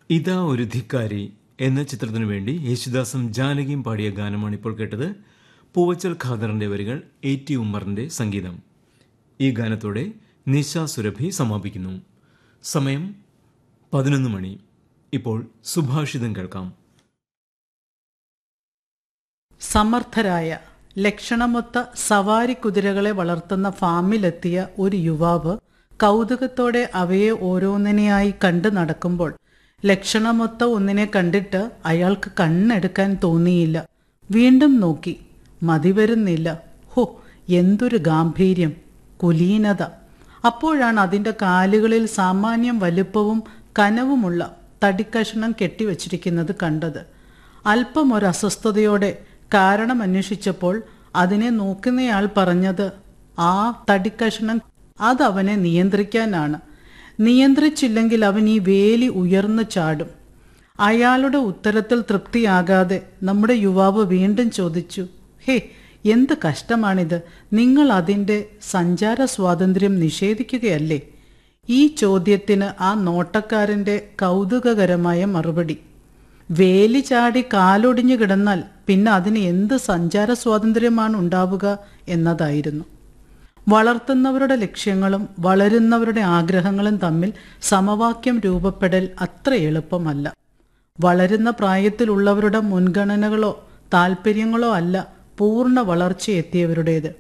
ഇതാ ഒരു ധിക്കാരി എന്ന ചിത്രത്തിനു വേണ്ടി യേശുദാസും ജാനകിയും പാടിയ ഗാനമാണ് ഇപ്പോൾ കേട്ടത് പൂവച്ചൽ ഖാദറിന്റെ വരികൾ എ ടി ഉമ്മറിന്റെ സംഗീതം ഈ ഗാനത്തോടെ നിശ സുരഭി സമാപിക്കുന്നു സമയം പതിനൊന്ന് മണി ഇപ്പോൾ സുഭാഷിതം കേൾക്കാം സമർത്ഥരായ ലക്ഷണമൊത്ത സവാരി കുതിരകളെ വളർത്തുന്ന ഫാമിലെത്തിയ ഒരു യുവാവ് കൗതുകത്തോടെ അവയെ ഓരോന്നിനെയായി കണ്ടു നടക്കുമ്പോൾ ലക്ഷണമൊത്ത ഒന്നിനെ കണ്ടിട്ട് അയാൾക്ക് കണ്ണെടുക്കാൻ തോന്നിയില്ല വീണ്ടും നോക്കി മതി വരുന്നില്ല ഹോ എന്തൊരു ഗാംഭീര്യം കുലീനത അപ്പോഴാണ് അതിൻ്റെ കാലുകളിൽ സാമാന്യം വലുപ്പവും കനവുമുള്ള തടിക്കഷണം കെട്ടിവച്ചിരിക്കുന്നത് കണ്ടത് അല്പം ഒരു അസ്വസ്ഥതയോടെ കാരണം അന്വേഷിച്ചപ്പോൾ അതിനെ നോക്കുന്നയാൾ പറഞ്ഞത് ആ തടിക്കഷണം അതവനെ നിയന്ത്രിക്കാനാണ് നിയന്ത്രിച്ചില്ലെങ്കിൽ അവൻ ഈ വേലി ഉയർന്നു ചാടും അയാളുടെ ഉത്തരത്തിൽ തൃപ്തിയാകാതെ നമ്മുടെ യുവാവ് വീണ്ടും ചോദിച്ചു ഹേ എന്ത് കഷ്ടമാണിത് നിങ്ങൾ അതിൻ്റെ സഞ്ചാര സ്വാതന്ത്ര്യം നിഷേധിക്കുകയല്ലേ ഈ ചോദ്യത്തിന് ആ നോട്ടക്കാരൻ്റെ കൗതുകകരമായ മറുപടി വേലി ചാടി കാലൊടിഞ്ഞു കിടന്നാൽ പിന്നെ അതിന് എന്ത് സഞ്ചാര സ്വാതന്ത്ര്യമാണ് ഉണ്ടാവുക എന്നതായിരുന്നു വളർത്തുന്നവരുടെ ലക്ഷ്യങ്ങളും വളരുന്നവരുടെ ആഗ്രഹങ്ങളും തമ്മിൽ സമവാക്യം രൂപപ്പെടൽ അത്ര എളുപ്പമല്ല വളരുന്ന പ്രായത്തിലുള്ളവരുടെ മുൻഗണനകളോ താല്പര്യങ്ങളോ അല്ല പൂർണ്ണ വളർച്ചയെത്തിയവരുടേത്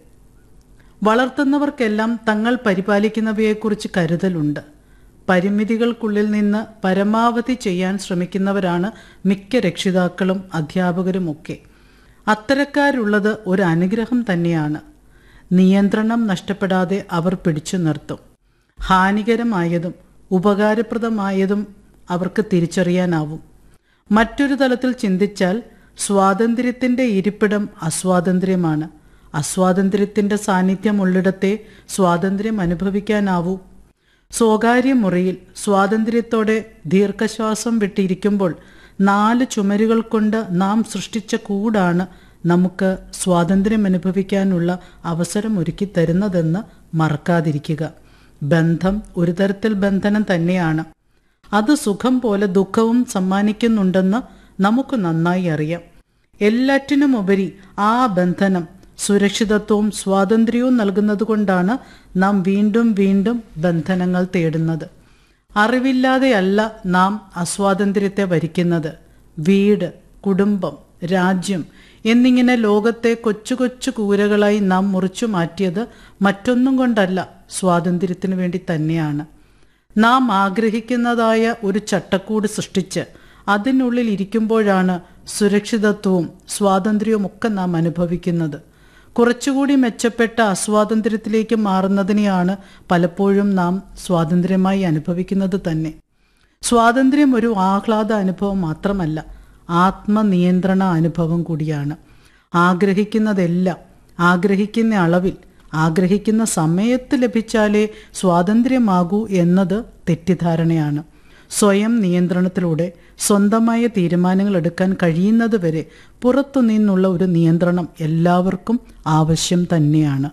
വളർത്തുന്നവർക്കെല്ലാം തങ്ങൾ പരിപാലിക്കുന്നവയെക്കുറിച്ച് കരുതലുണ്ട് പരിമിതികൾക്കുള്ളിൽ നിന്ന് പരമാവധി ചെയ്യാൻ ശ്രമിക്കുന്നവരാണ് മിക്ക രക്ഷിതാക്കളും അധ്യാപകരുമൊക്കെ അത്തരക്കാരുള്ളത് ഒരു അനുഗ്രഹം തന്നെയാണ് നിയന്ത്രണം നഷ്ടപ്പെടാതെ അവർ പിടിച്ചു നിർത്തും ഹാനികരമായതും ഉപകാരപ്രദമായതും അവർക്ക് തിരിച്ചറിയാനാവും മറ്റൊരു തലത്തിൽ ചിന്തിച്ചാൽ സ്വാതന്ത്ര്യത്തിൻ്റെ ഇരിപ്പിടം അസ്വാതന്ത്ര്യമാണ് അസ്വാതന്ത്ര്യത്തിൻ്റെ സാന്നിധ്യമുള്ളിടത്തെ സ്വാതന്ത്ര്യം അനുഭവിക്കാനാവൂ സ്വകാര്യ മുറിയിൽ സ്വാതന്ത്ര്യത്തോടെ ദീർഘശ്വാസം വിട്ടിരിക്കുമ്പോൾ നാല് ചുമരുകൾ കൊണ്ട് നാം സൃഷ്ടിച്ച കൂടാണ് നമുക്ക് സ്വാതന്ത്ര്യം അനുഭവിക്കാനുള്ള അവസരം ഒരുക്കി തരുന്നതെന്ന് മറക്കാതിരിക്കുക ബന്ധം ഒരു തരത്തിൽ ബന്ധനം തന്നെയാണ് അത് സുഖം പോലെ ദുഃഖവും സമ്മാനിക്കുന്നുണ്ടെന്ന് നമുക്ക് നന്നായി അറിയാം എല്ലാറ്റിനുമുപരി ആ ബന്ധനം സുരക്ഷിതത്വവും സ്വാതന്ത്ര്യവും നൽകുന്നതുകൊണ്ടാണ് നാം വീണ്ടും വീണ്ടും ബന്ധനങ്ങൾ തേടുന്നത് അറിവില്ലാതെയല്ല നാം അസ്വാതന്ത്ര്യത്തെ വരിക്കുന്നത് വീട് കുടുംബം രാജ്യം എന്നിങ്ങനെ ലോകത്തെ കൊച്ചു കൊച്ചു കൂരകളായി നാം മുറിച്ചു മാറ്റിയത് മറ്റൊന്നും കൊണ്ടല്ല സ്വാതന്ത്ര്യത്തിനു വേണ്ടി തന്നെയാണ് നാം ആഗ്രഹിക്കുന്നതായ ഒരു ചട്ടക്കൂട് സൃഷ്ടിച്ച് അതിനുള്ളിൽ ഇരിക്കുമ്പോഴാണ് സുരക്ഷിതത്വവും സ്വാതന്ത്ര്യവും ഒക്കെ നാം അനുഭവിക്കുന്നത് കുറച്ചുകൂടി മെച്ചപ്പെട്ട അസ്വാതന്ത്ര്യത്തിലേക്ക് മാറുന്നതിനെയാണ് പലപ്പോഴും നാം സ്വാതന്ത്ര്യമായി അനുഭവിക്കുന്നത് തന്നെ സ്വാതന്ത്ര്യം ഒരു ആഹ്ലാദ അനുഭവം മാത്രമല്ല ആത്മനിയന്ത്രണ അനുഭവം കൂടിയാണ് ആഗ്രഹിക്കുന്നതെല്ലാം ആഗ്രഹിക്കുന്ന അളവിൽ ആഗ്രഹിക്കുന്ന സമയത്ത് ലഭിച്ചാലേ സ്വാതന്ത്ര്യമാകൂ എന്നത് തെറ്റിദ്ധാരണയാണ് സ്വയം നിയന്ത്രണത്തിലൂടെ സ്വന്തമായ തീരുമാനങ്ങൾ എടുക്കാൻ കഴിയുന്നതുവരെ പുറത്തു നിന്നുള്ള ഒരു നിയന്ത്രണം എല്ലാവർക്കും ആവശ്യം തന്നെയാണ്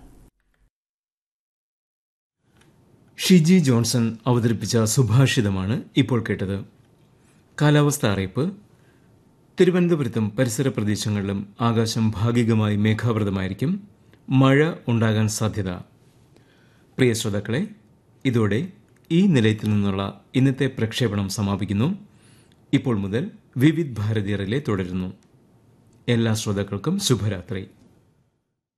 ഷിജി ജോൺസൺ അവതരിപ്പിച്ച സുഭാഷിതമാണ് ഇപ്പോൾ കേട്ടത് കാലാവസ്ഥ അറിയിപ്പ് തിരുവനന്തപുരത്തും പരിസര പ്രദേശങ്ങളിലും ആകാശം ഭാഗികമായി മേഘാവൃതമായിരിക്കും മഴ ഉണ്ടാകാൻ സാധ്യത പ്രിയ ശ്രോതാക്കളെ ഇതോടെ ഈ നിലയത്തിൽ നിന്നുള്ള ഇന്നത്തെ പ്രക്ഷേപണം സമാപിക്കുന്നു ഇപ്പോൾ മുതൽ വിവിധ് ഭാരതീയറിലെ തുടരുന്നു എല്ലാ ശ്രോതാക്കൾക്കും ശുഭരാത്രി